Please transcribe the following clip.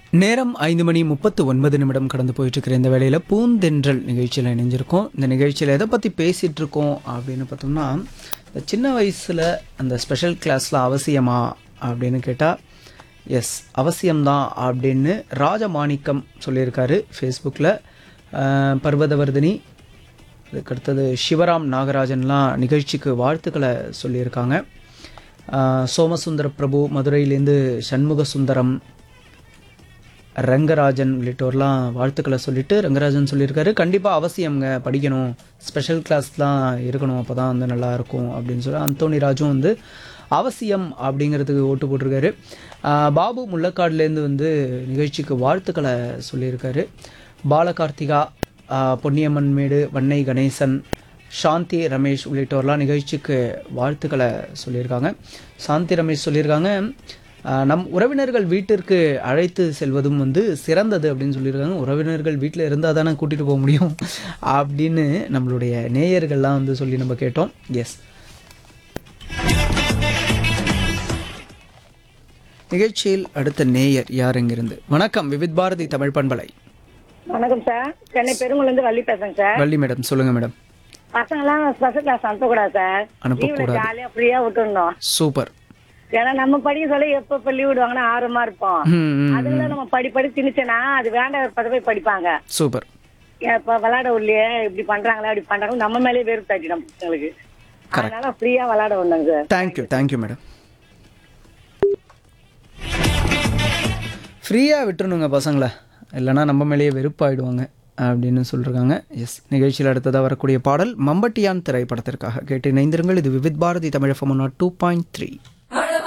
நேரம் ஐந்து மணி முப்பத்து ஒன்பது நிமிடம் கடந்து போயிட்டு இருக்கிற இந்த வேளையில் பூந்தென்றல் நிகழ்ச்சியில் இணைஞ்சிருக்கோம் இந்த நிகழ்ச்சியில் எதை பற்றி பேசிகிட்டு இருக்கோம் அப்படின்னு பார்த்தோம்னா இந்த சின்ன வயசில் அந்த ஸ்பெஷல் கிளாஸில் அவசியமா அப்படின்னு கேட்டால் எஸ் அவசியம்தான் அப்படின்னு ராஜமாணிக்கம் சொல்லியிருக்காரு ஃபேஸ்புக்கில் பர்வதவர்தினி அதுக்கடுத்தது சிவராம் நாகராஜன்லாம் நிகழ்ச்சிக்கு வாழ்த்துக்களை சொல்லியிருக்காங்க ஆஹ் சோமசுந்தர பிரபு மதுரையிலேருந்து சண்முக சுந்தரம் ரங்கராஜன் உள்ளிட்டோர்லாம் வாழ்த்துக்களை சொல்லிட்டு ரங்கராஜன் சொல்லியிருக்காரு கண்டிப்பாக அவசியம்ங்க படிக்கணும் ஸ்பெஷல் கிளாஸ்லாம் இருக்கணும் அப்போ தான் வந்து நல்லா இருக்கும் அப்படின்னு சொல்லி அந்தோனி ராஜும் வந்து அவசியம் அப்படிங்கிறதுக்கு ஓட்டு போட்டிருக்காரு ஆஹ் பாபு முள்ளக்காடுலேருந்து வந்து நிகழ்ச்சிக்கு வாழ்த்துக்களை சொல்லியிருக்காரு பாலகார்த்திகா ஆஹ் பொன்னியம்மன் மேடு வன்னை கணேசன் சாந்தி ரமேஷ் உள்ளிட்டோர்லாம் நிகழ்ச்சிக்கு வாழ்த்துக்களை சொல்லியிருக்காங்க சாந்தி ரமேஷ் சொல்லியிருக்காங்க ஆஹ் நம் உறவினர்கள் வீட்டிற்கு அழைத்து செல்வதும் வந்து சிறந்தது அப்படின்னு சொல்லியிருக்காங்க உறவினர்கள் வீட்டில் இருந்தால் தானே கூட்டிகிட்டு போக முடியும் அப்படின்னு நம்மளுடைய நேயர்கள்லாம் வந்து சொல்லி நம்ம கேட்டோம் எஸ் நிகழ்ச்சியில் அடுத்த நேயர் யார் இங்கிருந்து வணக்கம் விவித் பாரதி தமிழ் பண்பலை வணக்கம் சார் சென்னை பெருங்குளம் இருந்து வள்ளி பேசுறேன் சார் வள்ளி மேடம் சொல்லுங்க மேடம் பசங்களாம் ஸ்பெஷல் கிளாஸ் அனுப்பக்கூடாது சார் அனுப்பக்கூடாது. லீவ்ல ஜாலியா ஃப்ரீயா விட்டுருந்தோம் சூப்பர் ஏன்னா நம்ம படிக்க சொல்ல எப்ப எப்ப லீவ் விடுவாங்கன்னா ஆர்வமா இருப்போம் ம், ம், அதுல நம்ம படி படி திணிச்சேன்னா அது வேண்டாம் பத போய் படிப்பாங்க சூப்பர் இப்ப விளையாட உள்ளே இப்படி பண்றாங்களா இப்படி பண்றாங்க நம்ம மேலேயே வெறுப்பு தாட்டி நம்ம பசங்களுக்கு அதனால ஃப்ரீயா விளையாட விடணுங்க சார் தேங்க்யூ தேங்க்யூ மேடம் ஃப்ரீயாக விட்டுருணுங்க பசங்களை இல்லைன்னா நம்ம மேலேயே வெறுப்பாயிடுவாங்க அப்படின்னு சொல்லிருக்காங்க எஸ் நிகழ்ச்சியில் அடுத்ததாக வரக்கூடிய பாடல் மம்பட்டியான் திரைப்படத்திற்காக கேட்டு இணைந்திருங்கள் இது Vividh Bharati Tamil FM two point three